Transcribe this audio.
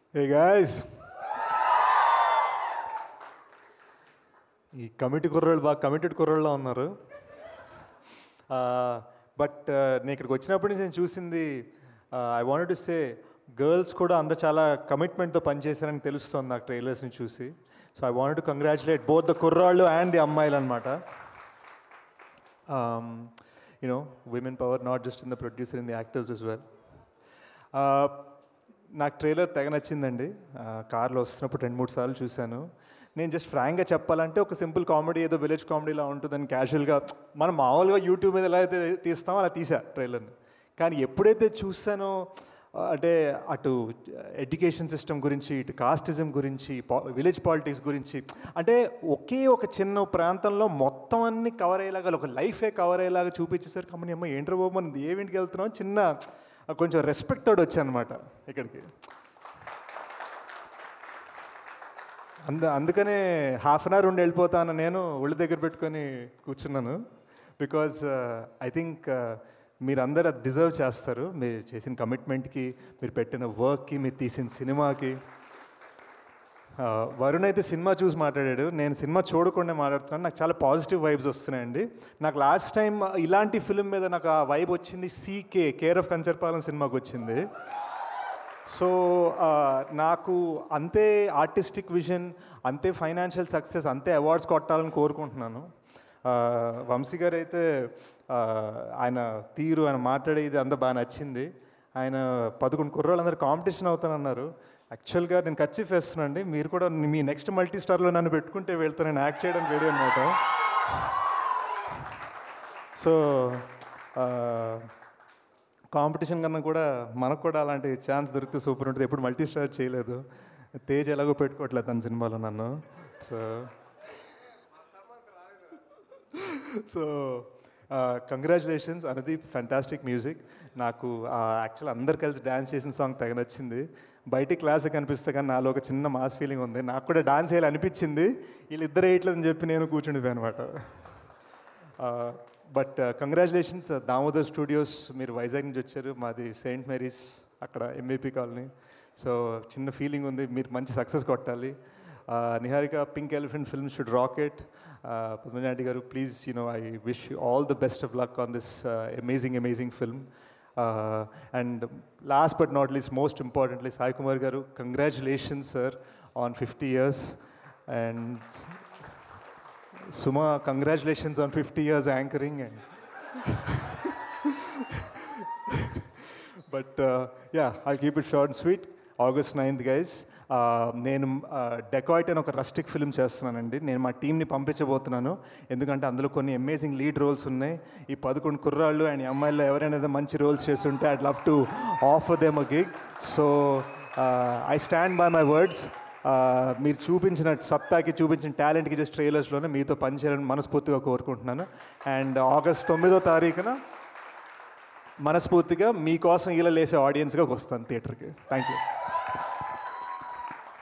ఏ guys ఈ committee కుర్రోళ్ళు బాగా కమిటెడ్ కుర్రోళ్ళలో ఉన్నారు బట్ నేను ఇక్కడికి వచ్చినప్పటి నుంచి నేను చూసింది I want to say girls కూడా అందరు చాలా కమిట్మెంట్తో పనిచేశారని తెలుస్తుంది నాకు ట్రైలర్స్ని చూసి so I want to congratulate both the కుర్రాళ్ళు అండ్ ది అమ్మాయిలు అనమాట you know women power not just in the producer in the actors as well నాకు ట్రైలర్ తెగ నచ్చిందండి కార్లో వస్తున్నప్పుడు రెండు మూడు సార్లు చూశాను నేను జస్ట్ ఫ్రాంక్గా చెప్పాలంటే ఒక సింపుల్ కామెడీ ఏదో విలేజ్ కామెడీలా ఉంటుందని క్యాజువల్గా మనం మామూలుగా యూట్యూబ్ మీద ఎలా అయితే తీస్తామో అలా తీసా ట్రైలర్ని కానీ ఎప్పుడైతే చూసానో ఆ, అంటే అటు ఎడ్యుకేషన్ సిస్టమ్ గురించి ఇటు కాస్టిజం గురించి విలేజ్ పాలిటిక్స్ గురించి అంటే ఒకే ఒక చిన్న ప్రాంతంలో మొత్తం అన్ని కవర్ అయ్యేలాగా ఒక లైఫే కవర్ అయ్యేలాగా చూపించేసరికి అమ్మని అమ్మ ఏంట్రా బాబు మనం ఏమింటికి వెళ్తున్నాం చిన్న కొంచెం రెస్పెక్ట్ తోడు వచ్చానమాట ఇక్కడికి అంద అందుకనే హాఫ్ అన్ అవర్ ఉండి వెళ్ళిపోతాను నేను ఒళ్ళు దగ్గర పెట్టుకొని కూర్చున్నాను బికాజ్ ఐ థింక్ మీరందరూ అది డిజర్వ్ చేస్తారు మీరు చేసిన కమిట్మెంట్కి మీరు పెట్టిన వర్క్కి మీరు తీసిన సినిమాకి ఆ, వరుణ్ అయితే సినిమా చూసి మాట్లాడాడు నేను సినిమా చూడకుండా మాట్లాడుతున్నాను నాకు చాలా పాజిటివ్ వైబ్స్ వస్తున్నాయండి నాకు లాస్ట్ టైం ఇలాంటి ఫిలిం మీద నాకు ఆ వైబ్ వచ్చింది సీకే కేర్ ఆఫ్ కంచర్పాలెం సినిమాకి వచ్చింది సో ఆ, నాకు అంతే ఆర్టిస్టిక్ విజన్ అంతే ఫైనాన్షియల్ సక్సెస్ అంతే అవార్డ్స్ కొట్టాలని కోరుకుంటున్నాను ఆ, వంశీ గారు అయితే ఆ, ఆయన తీరు ఆయన మాట్లాడేది అంతా బాగా నచ్చింది ఆయన పదకొండు కుర్రోళ్ళందరూ కాంపిటీషన్ అవుతానన్నారు యాక్చువల్గా నేను ఖర్చీఫ్ వేస్తున్నానండి మీరు కూడా మీ నెక్స్ట్ మల్టీ స్టార్లో నన్ను పెట్టుకుంటే వెళ్తాను నేను యాక్ట్ చేయడం రెడీ అనమాట సో కాంపిటీషన్ కన్నా కూడా మనకు కూడా అలాంటి ఛాన్స్ దొరికితే సూపర్ ఉంటుంది ఎప్పుడు మల్టీ స్టార్ చేయలేదు తేజ్ ఎలాగో పెట్టుకోవట్లేదు తన సినిమాలో నన్ను so so congratulations Anudeep fantastic music నాకు యాక్చువల్ అందరు కలిసి డ్యాన్స్ చేసిన సాంగ్ తెగ నచ్చింది బయట క్లాస్ కనిపిస్తే కానీ నాలో ఒక చిన్న మాస్ ఫీలింగ్ ఉంది నాకు కూడా డాన్స్ చేయాలి అనిపించింది వీళ్ళిద్దరు వేయట్లేదని చెప్పి నేను కూర్చుండిపోయాను అనమాట బట్ కంగ్రాచులేషన్స్ దామోదర్ స్టూడియోస్ మీరు వైజాగ్ నుంచి వచ్చారు మాది సెయింట్ మేరీస్ అక్కడ ఎంఏపీ కాలనీ సో చిన్న ఫీలింగ్ ఉంది మీరు మంచి సక్సెస్ కొట్టాలి Niharika pink elephant film should rocket Padmaja aunty గారు please you know I wish all the best of luck on this amazing amazing film and last but not least most importantly Sai Kumar గారు congratulations sir on fifty years and Suma, congratulations on 50 years anchoring. And but uh, yeah, I'll keep it short and sweet. August 9th, guys. Uh, నేను dacoit అని ఒక rustic film చేస్తున్నానండి నేను మా టీంని పంపించబోతున్నాను ఎందుకంటే అందులో కొన్ని అమేజింగ్ లీడ్ రోల్స్ ఉన్నాయి ఈ పదకొండు కుర్రాళ్ళు అండ్ ఈ అమ్మాయిల్లో ఎవరైనా ఏదో మంచి రోల్స్ చేస్తుంటే I'd love to offer them a gig so I stand by my words మీరు చూపించిన సత్తాకి చూపించిన టాలెంట్కి జస్ట్ ట్రైలర్స్లోనే మీతో పనిచేయాలని మనస్ఫూర్తిగా కోరుకుంటున్నాను అండ్ ఆగస్ట్ తొమ్మిదో తారీఖున మనస్ఫూర్తిగా మీకోసం ఇలా లేసే ఆడియన్స్గా వస్తాను థియేటర్కి థ్యాంక్ యూ